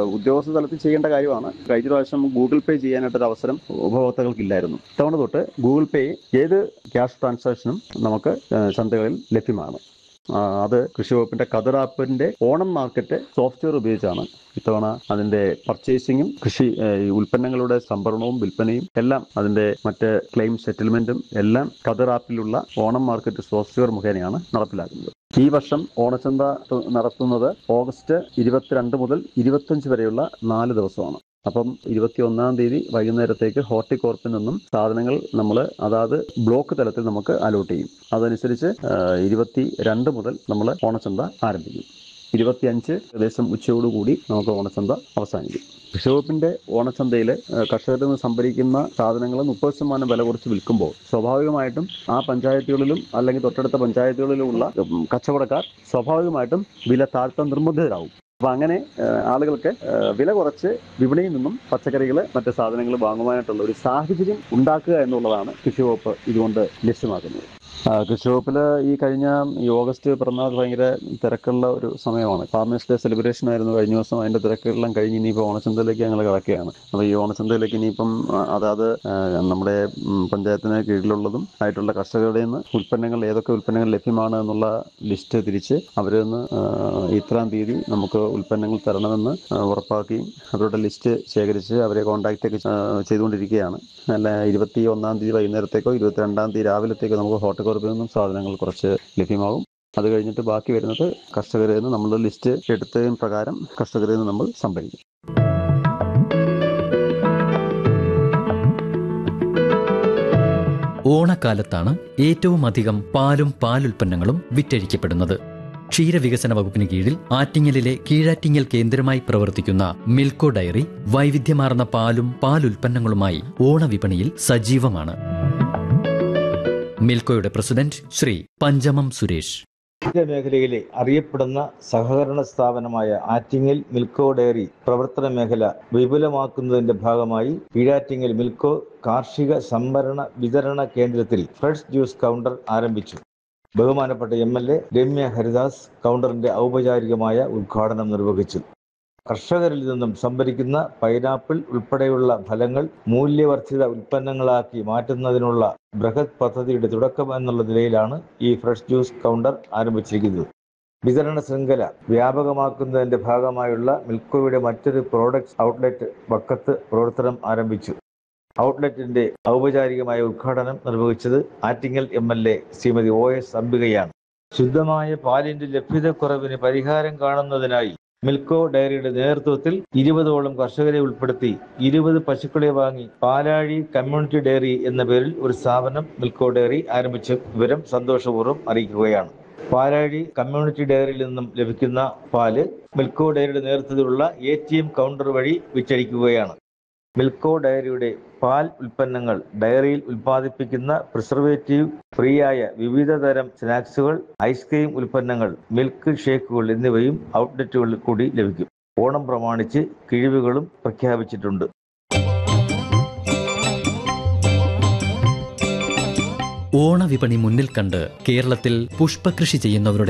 ഉദ്യോഗസ്ഥ തലത്തിൽ ചെയ്യേണ്ട കാര്യമാണ് കഴിഞ്ഞ പ്രാവശ്യം ഗൂഗിൾ പേ ചെയ്യാനായിട്ടൊരു അവസരം ഉപഭോക്താക്കൾക്കില്ലായിരുന്നു ഇത്തവണ തൊട്ട് ഗൂഗിൾ പേ ഏത് ക്യാഷ് ട്രാൻസാക്ഷനും നമുക്ക് ഏഹ്, ചന്തകളിൽ ലഭ്യമാണ് ആ, അത് കൃഷി വകുപ്പിന്റെ കതർ ആപ്പിന്റെ ഓണം മാർക്കറ്റ് സോഫ്റ്റ്വെയർ ഉപയോഗിച്ചാണ് ഇത്തവണ അതിന്റെ പർച്ചേസിങ്ങും കൃഷി ഏഹ്, ഈ ഉൽപ്പന്നങ്ങളുടെ സംഭരണവും വിൽപ്പനയും എല്ലാം അതിന്റെ മറ്റ് ക്ലെയിം സെറ്റിൽമെന്റും എല്ലാം കതർ ആപ്പിലുള്ള ഓണം മാർക്കറ്റ് സോഫ്റ്റ്വെയർ മുഖേനയാണ് നടപ്പിലാക്കുന്നത് ഈ വർഷം ഓണച്ചന്ത ത- നടത്തുന്നത് ഓഗസ്റ്റ് ഇരുപത്തിരണ്ട് മുതൽ ഇരുപത്തഞ്ച് വരെയുള്ള നാല് ദിവസമാണ് അപ്പം ഇരുപത്തി ഒന്നാം തീയതി വൈകുന്നേരത്തേക്ക് ഹോർട്ടികോർപ്പിൽ നിന്നും സാധനങ്ങൾ നമ്മൾ അതാത് ബ്ലോക്ക് തലത്തിൽ നമുക്ക് അലോട്ട് ചെയ്യും അതനുസരിച്ച് ഇരുപത്തി രണ്ട് മുതൽ നമ്മൾ ഓണച്ചന്ത ആരംഭിക്കും ഇരുപത്തിയഞ്ച് ഏകദേശം ഉച്ചയോടുകൂടി നമുക്ക് ഓണച്ചന്ത അവസാനിക്കും കൃഷിവകുപ്പിന്റെ ഓണച്ചന്തയിൽ കർഷകരിൽ നിന്ന് സംഭരിക്കുന്ന സാധനങ്ങൾ മുപ്പത് ശതമാനം വില കുറച്ച് വിൽക്കുമ്പോൾ സ്വാഭാവികമായിട്ടും ആ പഞ്ചായത്തുകളിലും അല്ലെങ്കിൽ തൊട്ടടുത്ത പഞ്ചായത്തുകളിലുമുള്ള ഉം, കച്ചവടക്കാർ സ്വാഭാവികമായിട്ടും വില താഴ്ത്താൻ നിർബന്ധിതരാകും അപ്പൊ അങ്ങനെ ഏഹ്, ആളുകൾക്ക് ഏഹ്, വില കുറച്ച് വിപണിയിൽ നിന്നും പച്ചക്കറികൾ മറ്റ് സാധനങ്ങൾ വാങ്ങുവാനായിട്ടുള്ള ഒരു സാഹചര്യം ഉണ്ടാക്കുക എന്നുള്ളതാണ് കൃഷി വകുപ്പ് ഇതുകൊണ്ട് ലക്ഷ്യമാക്കുന്നത് ആ, കൃഷി വകുപ്പിൽ ഈ കഴിഞ്ഞ ഈ ഓഗസ്റ്റ് പിറന്നാൾ ഭയങ്കര തിരക്കുള്ള ഒരു സമയമാണ് ഫാർമേഴ്സ് ഡേ സെലിബ്രേഷൻ ആയിരുന്നു കഴിഞ്ഞ ദിവസം അതിന്റെ തിരക്കുകളെല്ലാം കഴിഞ്ഞ് ഇനിയിപ്പോൾ ഓണച്ചന്തയിലേക്ക് ഞങ്ങൾ കിടക്കുകയാണ് അപ്പോൾ ഈ ഓണച്ചന്തയിലേക്ക് ഇനിയിപ്പം ആ, അതാത് ആ, നമ്മുടെ ഉം, പഞ്ചായത്തിന് കീഴിലുള്ളതും ആയിട്ടുള്ള കർഷകരുടെ നിന്ന് ഉൽപ്പന്നങ്ങൾ ഏതൊക്കെ ഉൽപ്പന്നങ്ങൾ ലഭ്യമാണ് എന്നുള്ള ലിസ്റ്റ് തിരിച്ച് അവരിൽ നിന്ന് ആ, ഇത്രാം തീയതി നമുക്ക് ഉൽപ്പന്നങ്ങൾ തരണമെന്ന് ആ, ഉറപ്പാക്കുകയും അവരുടെ ലിസ്റ്റ് ശേഖരിച്ച് അവരെ കോൺടാക്റ്റ് ഒക്കെ ആ, ചെയ്തുകൊണ്ടിരിക്കുകയാണ് അല്ല ഇരുപത്തി ഒന്നാം തീയതി വൈകുന്നേരത്തേക്കോ ഇരുപത്തിരണ്ടാം തീയതി രാവിലത്തേക്കോ നമുക്ക് ഹോർട്ടിക്കോർപ്പിൽ നിന്നും സാധനങ്ങൾ കുറച്ച് ലഭ്യമാകും അത് കഴിഞ്ഞിട്ട് ബാക്കി വരുന്നത് കർഷകരിൽ നിന്ന് നമ്മൾ ലിസ്റ്റ് എടുത്തതിന് പ്രകാരം കർഷകരിൽ നിന്ന് നമ്മൾ സംഭരിക്കും ഓണക്കാലത്താണ് ഏറ്റവും അധികം പാലും പാലുൽപ്പന്നങ്ങളും വിറ്റഴിക്കപ്പെടുന്നത് ക്ഷീരവികസന വകുപ്പിന് കീഴിൽ ആറ്റിങ്ങലിലെ കീഴാറ്റിങ്ങൽ കേന്ദ്രമായി പ്രവർത്തിക്കുന്ന മിൽക്കോ ഡയറി വൈവിധ്യമാർന്ന പാലും പാലുൽപ്പന്നങ്ങളുമായി ഓണവിപണിയിൽ സജീവമാണ് മിൽക്കോയുടെ പ്രസിഡന്റ് ശ്രീ പഞ്ചമം സുരേഷ് മേഖലയിലെ അറിയപ്പെടുന്ന സഹകരണ സ്ഥാപനമായ ആറ്റിങ്ങൽ മിൽക്കോ ഡയറി പ്രവർത്തന മേഖല വിപുലമാക്കുന്നതിന്റെ ഭാഗമായി കീഴാറ്റിങ്ങൽ മിൽക്കോ കാർഷിക സംഭരണ വിതരണ കേന്ദ്രത്തിൽ ഫ്രഷ് ജ്യൂസ് കൗണ്ടർ ആരംഭിച്ചു ബഹുമാനപ്പെട്ട M L A Ramya Haridas കൗണ്ടറിന്റെ ഔപചാരികമായ ഉദ്ഘാടനം നിർവഹിച്ചു കർഷകരിൽ നിന്നും സംഭരിക്കുന്ന പൈനാപ്പിൾ ഉൾപ്പെടെയുള്ള ഫലങ്ങൾ മൂല്യവർദ്ധിത ഉൽപ്പന്നങ്ങളാക്കി മാറ്റുന്നതിനുള്ള ബൃഹത് പദ്ധതിയുടെ തുടക്കം എന്നുള്ള നിലയിലാണ് ഈ ഫ്രഷ് ജ്യൂസ് കൗണ്ടർ ആരംഭിച്ചിരിക്കുന്നത് വിതരണ ശൃംഖല വ്യാപകമാക്കുന്നതിന്റെ ഭാഗമായുള്ള മിൽക്കോയുടെ മറ്റൊരു പ്രോഡക്ട്സ് ഔട്ട്ലെറ്റ് വക്കത്ത് പ്രവർത്തനം ആരംഭിച്ചു ഔട്ട്ലെറ്റിന്റെ ഔപചാരികമായ ഉദ്ഘാടനം നിർവഹിച്ചത് Attingal M L A Shrimati O S അംബികയാണ് ശുദ്ധമായ പാലിന്റെ ലഭ്യതക്കുറവിന് പരിഹാരം കാണുന്നതിനായി മിൽക്കോ ഡയറിയുടെ നേതൃത്വത്തിൽ ഇരുപതോളം കർഷകരെ ഉൾപ്പെടുത്തി ഇരുപത് പശുക്കളെ വാങ്ങി പാലാഴി കമ്മ്യൂണിറ്റി ഡയറി എന്ന പേരിൽ ഒരു സ്ഥാപനം മിൽക്കോ ഡയറി ആരംഭിച്ച വിവരം സന്തോഷപൂർവ്വം അറിയിക്കുകയാണ് പാലാഴി കമ്മ്യൂണിറ്റി ഡയറിയിൽ നിന്നും ലഭിക്കുന്ന പാല് മിൽക്കോ ഡയറിയുടെ നേതൃത്വത്തിലുള്ള എ ടി എം കൗണ്ടർ വഴി വിറ്റഴിക്കുകയാണ് മിൽക്കോ ഡയറിയുടെ പാൽ ഉൽപ്പന്നങ്ങൾ ഡയറിയിൽ ഉൽപ്പാദിപ്പിക്കുന്ന പ്രിസർവേറ്റീവ് ഫ്രീ ആയ വിവിധ തരം സ്നാക്സുകൾ ഐസ്ക്രീം ഉൽപ്പന്നങ്ങൾ മിൽക്ക് ഷേക്കുകൾ എന്നിവയും ഔട്ട്ലെറ്റുകളിൽ കൂടി ലഭിക്കും ഓണം പ്രമാണിച്ച് കിഴിവുകളും പ്രഖ്യാപിച്ചിട്ടുണ്ട് ഓണവിപണി മുന്നിൽ കണ്ട് കേരളത്തിൽ പുഷ്പകൃഷി ചെയ്യുന്നവരുടെ